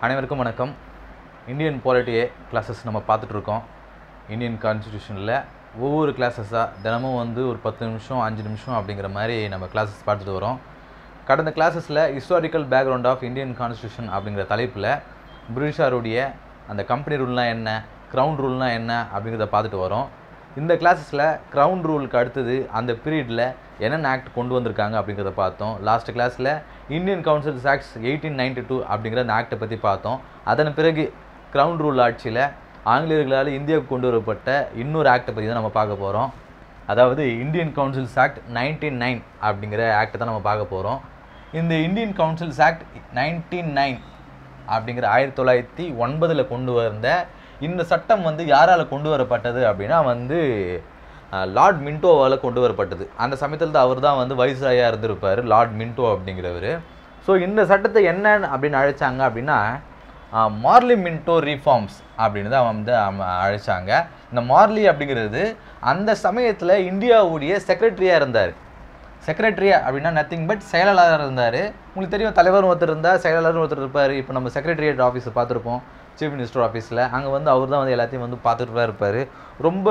அனைவருக்கும் வணக்கம் Indian பாலிட்டியே classes நம்ம பார்த்துட்டு இருக்கோம் இந்தியன் கான்ஸ்டியூஷனில் ஒவ்வொரு கிளாஸஸாக தினமும் வந்து ஒரு பத்து நிமிஷம் அஞ்சு நிமிஷம் அப்படிங்கிற மாதிரி நம்ம கிளாஸஸ் பார்த்துட்டு வரோம் கடந்த கிளாஸஸில் historical background of Indian constitution அப்படிங்கிற தலைப்பில் பிரிட்டிஷாருடைய அந்த கம்பெனி ரூல்னால் என்ன க்ரௌன் ரூல்னால் என்ன அப்படிங்கிறத பார்த்துட்டு வரோம் இந்த கிளாஸஸில் க்ரௌன் ரூலுக்கு அடுத்தது அந்த பீரியடில் என்னென்ன ஆக்ட் கொண்டு வந்திருக்காங்க அப்படிங்கிறத பார்த்தோம் லாஸ்ட் கிளாஸில் Indian councils acts eighteen ninety two அப்படிங்கிற அந்த ஆக்டை பற்றி பார்த்தோம் அதன் பிறகு க்ரௌன் ரூல் ஆட்சியில் ஆங்கிலேயர்களால் இந்தியாவுக்கு கொண்டு வரப்பட்ட இன்னொரு ஆக்டை பற்றி தான் நம்ம பார்க்க போகிறோம் அதாவது Indian councils act nineteen nine அப்படிங்கிற ஆக்டை தான் நம்ம பார்க்க போகிறோம் இந்த Indian councils act nineteen nine அப்படிங்கிற ஆயிரத்தி தொள்ளாயிரத்தி ஒன்பதில் கொண்டு வந்த இந்த சட்டம் வந்து யாரால் கொண்டு வரப்பட்டது அப்படின்னா வந்து அஹ், லார்ட் மின்டோவால் கொண்டு வரப்பட்டது அந்த சமயத்தில் தான் அவர் தான் வந்து வைஸ்ராயாக இருந்திருப்பார் லார்ட் மின்டோ அப்படிங்கிறவர் ஸோ இந்த சட்டத்தை என்ன அப்படின்னு அழைச்சாங்க அப்படின்னா மார்லி மின்டோ ரீஃபார்ம்ஸ் அப்படின்னு தான் வந்து அவ- அழைச்சாங்க இந்த மார்லி அப்படிங்கிறது அந்த சமயத்தில் இந்தியாவுடைய செக்ரட்டரியாக இருந்தார் செக்ரட்டரியா அப்படின்னா நத்திங் பட் செயலாளராக இருந்தார் உங்களுக்கு தெரியும் தலைவர் ஒருத்தர் இருந்தால் செயலாளர் ஒருத்தர் இருப்பார் இப்போ நம்ம செக்ரட்டரியேட் ஆஃபீஸை பார்த்துருப்போம் சீஃப் மினிஸ்டர் ஆஃபீஸில் அங்கே வந்து அவர் தான் வந்து எல்லாத்தையும் வந்து பார்த்துட்டு தான் இருப்பார் ரொம்ப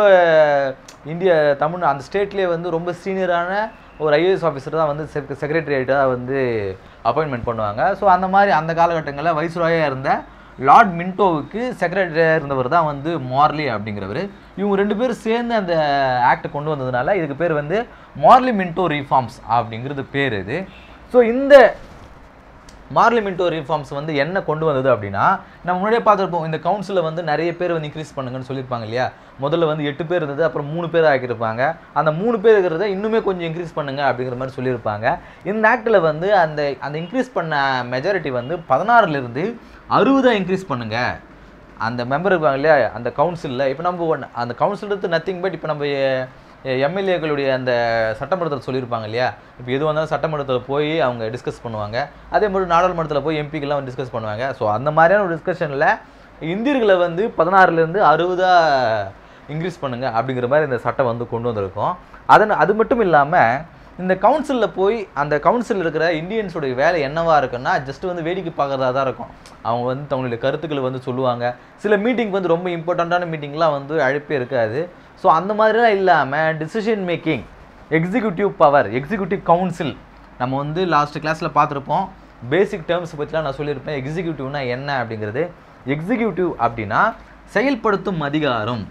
இந்திய தமிழ் அந்த ஸ்டேட்லேயே வந்து ரொம்ப சீனியரான ஒரு ஐஏஎஸ் ஆஃபீஸர் தான் வந்து செக் செக்ரட்டரியேட்டாக வந்து அப்பாயின்மெண்ட் பண்ணுவாங்க ஸோ அந்த மாதிரி அந்த காலகட்டங்களில் வைஸ்ராயாக இருந்த லார்ட் மின்டோவுக்கு செக்ரட்டரியாக இருந்தவர் தான் வந்து மார்லி அப்படிங்கிறவர் இவங்க ரெண்டு பேரும் சேர்ந்து அந்த ஆக்ட் கொண்டு வந்ததுனால இதுக்கு பேர் வந்து மார்லி மின்டோ ரீஃபார்ம்ஸ் அப்படிங்கிறது பேர் இது ஸோ இந்த மார்லிமெண்டோ ரிஃபார்ம்ஸ் வந்து என்ன கொண்டு வந்தது அப்படின்னா நம்ம முன்னாடியே பார்த்துருப்போம் இந்த கவுன்சிலில் வந்து நிறைய பேர் வந்து இன்க்ரீஸ் பண்ணுங்கன்னு சொல்லியிருப்பாங்க இல்லையா முதல்ல வந்து எட்டு பேர் இருந்தது அப்புறம் மூணு பேர் ஆக்கியிருப்பாங்க அந்த மூணு பேர் இருக்கிறத இன்னுமே கொஞ்சம் இன்க்ரீஸ் பண்ணுங்க அப்படிங்கிற மாதிரி சொல்லியிருப்பாங்க இந்த ஆக்டில் வந்து அந்த அந்த இன்க்ரீஸ் பண்ண மெஜாரிட்டி வந்து பதினாறுலேருந்து அறுபதாக இன்க்ரீஸ் பண்ணுங்க அந்த மெம்பர் இருப்பாங்க இல்லையா அந்த கவுன்சிலில் இப்போ நம்ம ஒன்று அந்த கவுன்சில் நத்திங் பட் இப்போ நம்ம எம்எல்ஏக்களுடைய அந்த சட்டமன்றத்தில் சொல்லியிருப்பாங்க இல்லையா இப்போ எது வந்தாலும் சட்டமன்றத்தில் போய் அவங்க டிஸ்கஸ் பண்ணுவாங்க அதே மாதிரி நாடாளுமன்றத்தில் போய் எம்பிக்கெல்லாம் டிஸ்கஸ் பண்ணுவாங்க ஸோ அந்த மாதிரியான ஒரு டிஸ்கஷனில் இந்தியர்களை வந்து பதினாறுலேருந்து அறுபதாக இன்க்ரீஸ் பண்ணுங்க அப்படிங்கிற மாதிரி இந்த சட்டம் வந்து கொண்டு வந்திருக்கோம் அதன் அது மட்டும் இல்லாமல் இந்த கவுன்சிலில் போய் அந்த கவுன்சிலில் இருக்கிற இந்தியன்ஸுடைய வேலை என்னவா இருக்குன்னா ஜஸ்ட் வந்து வேடிக்கை பார்க்குறதா தான் இருக்கும் அவங்க வந்து தங்களுடைய கருத்துக்களை வந்து சொல்லுவாங்க சில மீட்டிங் வந்து ரொம்ப இம்பார்ட்டண்ட்டான மீட்டிங்லாம் வந்து அழைப்பே இருக்காது ஸோ அந்த மாதிரிலாம் இல்லாமல் decision making executive power executive council நம்ம வந்து லாஸ்ட் கிளாஸில் பார்த்துருப்போம் பேசிக் டேர்ம்ஸ் பற்றிலாம் நான் சொல்லியிருப்பேன் எக்ஸிக்யூட்டிவ்னா என்ன அப்படிங்கிறது எக்ஸிக்யூட்டிவ் அப்படின்னா செயல்படுத்தும் அதிகாரம்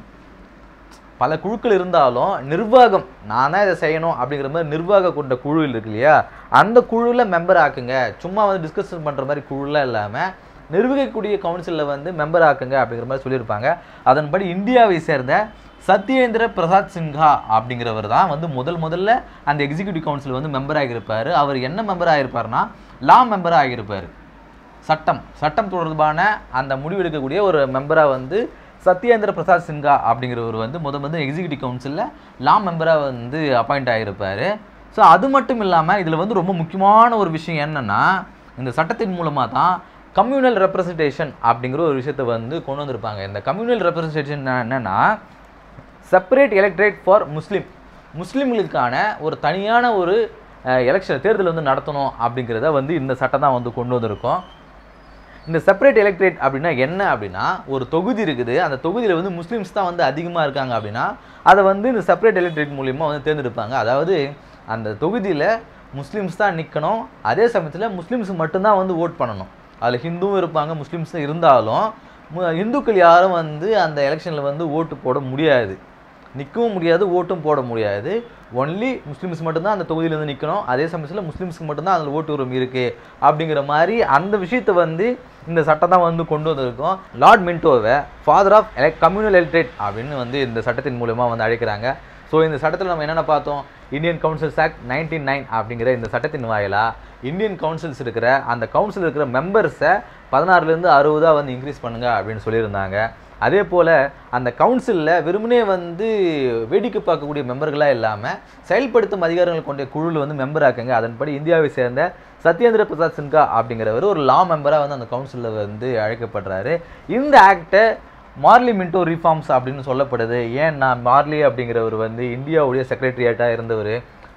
பல குழுக்கள் இருந்தாலும் நிர்வாகம் நான் தான் இதை செய்யணும் அப்படிங்கிற மாதிரி நிர்வாக கொண்ட குழு இருக்கு இல்லையா அந்த குழுவில் மெம்பர் ஆக்குங்க சும்மா வந்து டிஸ்கஷன் பண்ணுற மாதிரி குழுலாம் இல்லாமல் நிர்வகிக்கக்கூடிய கவுன்சிலில் வந்து மெம்பர் ஆக்குங்க அப்படிங்கிற மாதிரி சொல்லியிருப்பாங்க அதன்படி இந்தியாவை சேர்ந்த சத்யேந்திர பிரசாத் சின்ஹா அப்படிங்கிறவர் தான் வந்து முதல் முதல்ல அந்த எக்ஸிக்யூட்டிவ் கவுன்சில் வந்து மெம்பர் ஆகியிருப்பார் அவர் என்ன மெம்பர் ஆகியிருப்பார்னா லா மெம்பர் ஆகியிருப்பார் சட்டம் சட்டம் தொடர்பான அந்த முடிவெடுக்கக்கூடிய ஒரு மெம்பராக வந்து சத்யேந்திர பிரசாத் சின்ஹா அப்படிங்கிறவர் வந்து முத முதல் எக்ஸிக்யூட்டிவ் கவுன்சிலில் லா மெம்பராக வந்து அப்பாயிண்ட் ஆகியிருப்பார் ஸோ அது மட்டும் இல்லாமல் இதில் வந்து ரொம்ப முக்கியமான ஒரு விஷயம் என்னென்னா இந்த சட்டத்தின் மூலமாக தான் கம்யூனல் ரெப்ரசன்டேஷன் அப்படிங்கிற ஒரு விஷயத்தை வந்து கொண்டு வந்திருப்பாங்க இந்த கம்யூனல் ரெப்ரசன்டேஷன் என்னென்னா செப்பரேட் எலக்ட்ரேட் ஃபார் முஸ்லீம் முஸ்லீம்களுக்கான ஒரு தனியான ஒரு எலெக்ஷன் தேர்தல் வந்து நடத்தணும் அப்படிங்கிறத வந்து இந்த சட்டம் தான் வந்து கொண்டு வந்திருக்கோம் இந்த செப்பரேட் எலக்ட்ரேட் அப்படின்னா என்ன அப்படின்னா ஒரு தொகுதி இருக்குது அந்த தொகுதியில் வந்து முஸ்லீம்ஸ் தான் வந்து அதிகமாக இருக்காங்க அப்படின்னா அதை வந்து இந்த செப்பரேட் எலக்ட்ரேட் மூலியமாக வந்து தேர்ந்தெடுப்பாங்க அதாவது அந்த தொகுதியில் முஸ்லீம்ஸ் தான் நிற்கணும் அதே சமயத்தில் முஸ்லீம்ஸ் மட்டும்தான் வந்து ஓட் பண்ணணும் அதில் ஹிந்துவும் இருப்பாங்க முஸ்லீம்ஸும் இருந்தாலும் மு- இந்துக்கள் யாரும் வந்து அந்த எலெக்ஷனில் வந்து ஓட்டு போட முடியாது நிற்கவும் முடியாது ஓட்டும் போட முடியாது ஒன்லி முஸ்லீம்ஸ் மட்டும்தான் அந்த தொகுதியில வந்து நிற்கணும் அதே சமயத்தில் முஸ்லீம்ஸ்க்கு மட்டும்தான் அதில் ஓட்டு உரிமை இருக்குது அப்படிங்கிற மாதிரி அந்த விஷயத்தை வந்து இந்த சட்டம் தான் வந்து கொண்டு வந்திருக்கோம் லார்ட் மின்டோவை ஃபாதர் ஆஃப் எலக் கம்யூனல் எலக்ட்ரேட் அப்படின்னு வந்து இந்த சட்டத்தின் மூலமா வந்து அழைக்கிறாங்க ஸோ இந்த சட்டத்தில் நம்ம என்னென்ன பார்த்தோம் Indian councils act nineteen nine அப்படிங்கிற இந்த சட்டத்தின் வாயிலா இந்தியன் கவுன்சில்ஸ் இருக்கிற அந்த கவுன்சில் இருக்கிற மெம்பர்ஸை பதினாறுலேருந்து அறுபதாக வந்து இன்க்ரீஸ் பண்ணுங்க அப்படின்னு சொல்லியிருந்தாங்க அதே போல் அந்த கவுன்சிலில் வெறுமனே வந்து வேடிக்கை பார்க்கக்கூடிய மெம்பர்களாக இல்லாமல் செயல்படுத்தும் அதிகாரங்கள் கொண்ட குழுவில் வந்து மெம்பர் ஆக்குங்க அதன்படி இந்தியாவை சேர்ந்த சத்யேந்திர பிரசாத் சின்ஹா அப்படிங்கிறவர் ஒரு லா மெம்பராக வந்து அந்த கவுன்சிலில் வந்து அழைக்கப்படுறாரு இந்த ஆக்டை மார்லி மின்டோ ரிஃபார்ம்ஸ் அப்படின்னு சொல்லப்படுது ஏன்னா மார்லி அப்படிங்கிறவர் வந்து இந்தியாவுடைய செக்ரட்டரியேட்டாக இருந்தவர்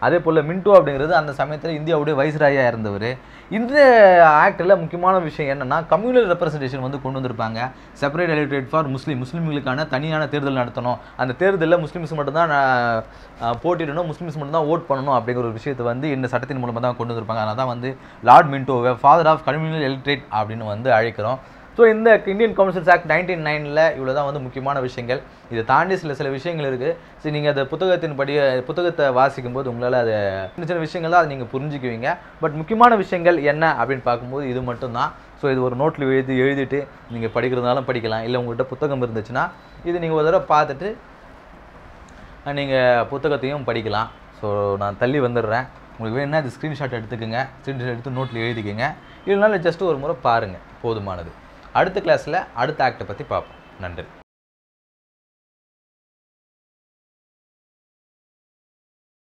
அதே போல் மின்டோ அப்படிங்கிறது அந்த சமயத்தில் இந்தியாவுடைய வைஸ்ராயாக இருந்தவர் இந்த ஆக்டில் முக்கியமான விஷயம் என்னென்னா கம்யூனல் ரெப்ரசன்டேஷன் வந்து கொண்டு வந்திருப்பாங்க செப்பரேட் எலக்ட்ரேட் ஃபார் முஸ்லீம் முஸ்லீம்களுக்கான தனியான தேர்தல் நடத்தணும் அந்த தேர்தலில் முஸ்லீம்ஸ் மட்டும்தான் ஆஹ், ஆஹ், போட்டியிடணும் முஸ்லீம்ஸ் மட்டும்தான் ஓட் பண்ணணும் அப்படிங்கிற ஒரு விஷயத்தை வந்து இந்த சட்டத்தின் மூலமாக தான் கொண்டு வந்திருப்பாங்க அதனால தான் வந்து லார்ட் மின்டோவை ஃபாதர் ஆஃப் கம்யூனல் எலக்ட்ரேட் அப்படின்னு வந்து அழைக்கிறோம் ஸோ இந்த இந்தியன் கவுன்சில்ஸ் ஆக்ட் நைன்டீன் நைனில் இவ்வளோ தான் வந்து முக்கியமான விஷயங்கள் இதை தாண்டி சில சில விஷயங்கள் இருக்குது சரி நீங்கள் அந்த புத்தகத்தின் படி புத்தகத்தை வாசிக்கும் போது உங்களால் அதை சின்ன சின்ன விஷயங்கள் தான் அதை நீங்கள் புரிஞ்சுக்குவீங்க பட் முக்கியமான விஷயங்கள் என்ன அப்படின்னு பார்க்கும்போது இது மட்டும்தான் ஸோ இது ஒரு நோட்டில் எழுதி எழுதிட்டு நீங்கள் படிக்கிறதுனாலும் படிக்கலாம் இல்லை உங்கள்கிட்ட புத்தகம் இருந்துச்சுன்னா இது நீங்கள் ஒரு தடவை பார்த்துட்டு நீங்கள் புத்தகத்தையும் படிக்கலாம் ஸோ நான் தள்ளி வந்துடுறேன் உங்களுக்கு வேணும்னா இது ஸ்க்ரீன்ஷாட் எடுத்துக்கோங்க ஸ்க்ரீன்ஷாட் எடுத்து நோட்டில் எழுதிக்கோங்க இல்லைனாலும் ஜஸ்ட் ஒரு முறை பாருங்கள் போதுமானது அடுத்த கிளாஸில் அடுத்த ஆக்டை பற்றி பார்ப்போம் நன்றி